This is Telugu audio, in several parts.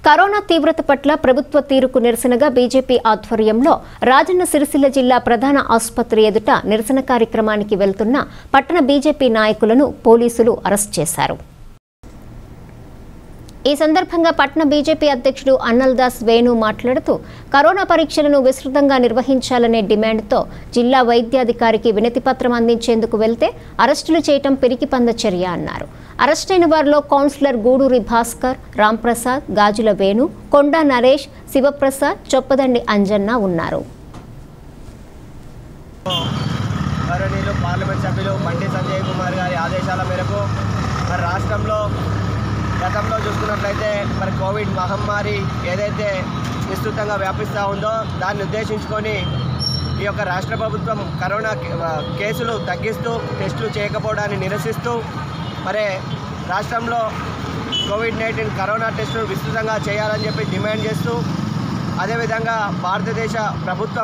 కరోనా తీవ్రత పట్ల ప్రభుత్వ తీరుకు నిరసనగా బీజేపీ ఆధ్వర్యంలో రాజన్న సిరిసిల్ల జిల్లా ప్రధాన ఆసుపత్రి ఎదుట నిరసన కార్యక్రమానికి వెళ్తున్న పట్టణ బీజేపీ నాయకులను పోలీసులు అరెస్ట్ చేశారు ఈ సందర్భంగా పట్న బీజేపీ అధ్యక్షుడు అన్నల్దాస్ వేణు మాట్లాడుతూ కరోనా పరీక్షలను విస్తృతంగా నిర్వహించాలనే డిమాండ్తో జిల్లా వైద్యాధికారికి వినతిపత్రం అందించేందుకు వెళ్తే అరెస్టులు చేయటం పిరికిపంద చర్య అన్నారు అరెస్టైన వారిలో కౌన్సిలర్ గూడూరి భాస్కర్ రాంప్రసాద్ గాజుల వేణు కొండా నరేష్ శివప్రసాద్ చొప్పదండి అంజన్న ఉన్నారు గౌరవనీయులు పార్లమెంట్ సభ్యులు బండి సంజయ్ కుమార్ గారి ఆదేశాల మేరకు మరి రాష్ట్రంలో గతంలో చూసుకున్నట్లయితే మరి కోవిడ్ మహమ్మారి ఏదైతే విస్తృతంగా వ్యాపిస్తూ ఉందో దాన్ని ఉద్దేశించుకొని ఈ యొక్క రాష్ట్ర ప్రభుత్వం కరోనా కే- ఆ, కేసులు తగ్గిస్తూ టెస్టులు చేయకపోవడాన్ని నిరసిస్తూ మరి రాష్ట్రంలో కోవిడ్ నైన్టీన్ కరోనా టెస్టులు విస్తృతంగా చేయాలని చెప్పి డిమాండ్ చేస్తూ అదేవిధంగా భారతదేశ ప్రభుత్వం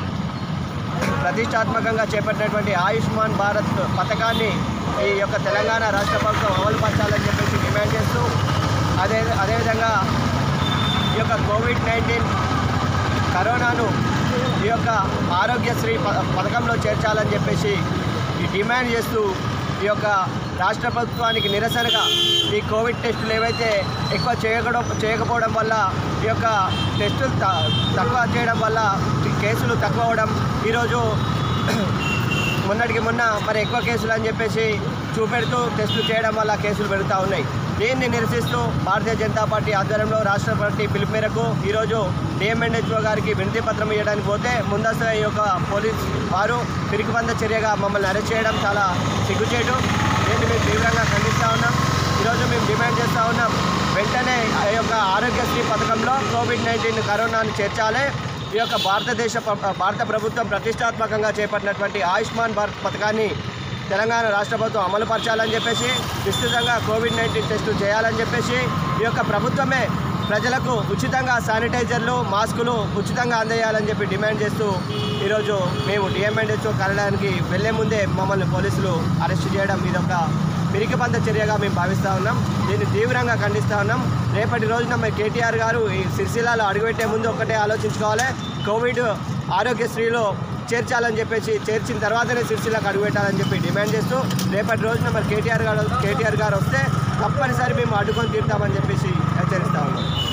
ప్రతిష్టాత్మకంగా చేపట్టినటువంటి ఆయుష్మాన్ భారత్ పథకాన్ని ఈ యొక్క తెలంగాణ రాష్ట్ర ప్రభుత్వం అమలుపరచాలని చెప్పేసి డిమాండ్ చేస్తూ అదే అదేవిధంగా ఈ యొక్క కోవిడ్ నైన్టీన్ కరోనాను ఈ యొక్క ఆరోగ్యశ్రీ ప- పథకంలో చేర్చాలని చెప్పేసి ఈ డిమాండ్ చేస్తూ ఈ యొక్క రాష్ట్ర ప్రభుత్వానికి నిరసనగా ఈ కోవిడ్ టెస్టులు ఏవైతే ఎక్కువ చేయకడం చేయకపోవడం వల్ల ఈ యొక్క టెస్టులు త- తక్కువ చేయడం వల్ల ఈ కేసులు తక్కువ అవడం ఈరోజు మొన్నటికి మొన్న మరి ఎక్కువ కేసులు అని చెప్పేసి చూపెడుతూ టెస్టులు చేయడం వల్ల కేసులు పెరుగుతూ ఉన్నాయి దీన్ని నిరసిస్తూ భారతీయ జనతా పార్టీ ఆధ్వర్యంలో రాష్ట్ర పార్టీ పిలుపు మేరకు ఈరోజు డిఎంఎన్హెచ్ఓ గారికి వినతి పత్రం ఇవ్వడానికి పోతే ముందస్తు ఈ యొక్క పోలీస్ వారు పిరికిబంద చర్యగా మమ్మల్ని అరెస్ట్ చేయడం చాలా సిగ్గుచేటు దీన్ని మేము తీవ్రంగా ఖండిస్తూ ఉన్నాం ఈరోజు మేము డిమాండ్ చేస్తూ ఉన్నాం వెంటనే ఆ యొక్క ఆరోగ్యశ్రీ పథకంలో కోవిడ్ నైన్టీన్ కరోనాను చేర్చాలి ఈ యొక్క భారతదేశ ప్ర- భారత ప్రభుత్వం ప్రతిష్టాత్మకంగా చేపట్టినటువంటి ఆయుష్మాన్ భారత్ పథకాన్ని తెలంగాణ రాష్ట్ర ప్రభుత్వం అమలుపరచాలని చెప్పేసి విస్తృతంగా కోవిడ్ నైన్టీన్ టెస్టులు చేయాలని చెప్పేసి ఈ యొక్క ప్రభుత్వమే ప్రజలకు ఉచితంగా శానిటైజర్లు మాస్కులు ఉచితంగా అందజేయాలని చెప్పి డిమాండ్ చేస్తూ ఈరోజు మేము డిఎంఎన్హెచ్ఓ కార్యాలయానికి వెళ్లే ముందే మమ్మల్ని పోలీసులు అరెస్ట్ చేయడం ఇది ఒక పిరికిబంద చర్యగా మేము భావిస్తూ ఉన్నాం దీన్ని తీవ్రంగా ఖండిస్తూ ఉన్నాం రేపటి రోజున మరి కేటీఆర్ గారు ఈ సిరిసిల్లాలో అడుగుపెట్టే ముందు ఒక్కటే ఆలోచించుకోవాలి కోవిడ్ ఆరోగ్యశ్రీలో చేర్చాలని చెప్పేసి చేర్చిన తర్వాతనే సిరిసిల్లకు అడుగుపెట్టాలని చెప్పి డిమాండ్ చేస్తూ రేపటి రోజున మరి కేటీఆర్ గారు కేటీఆర్ గారు వస్తే తప్పనిసరి మేము అడ్డుకొని తీరుతామని చెప్పేసి హెచ్చరిస్తా ఉన్నాం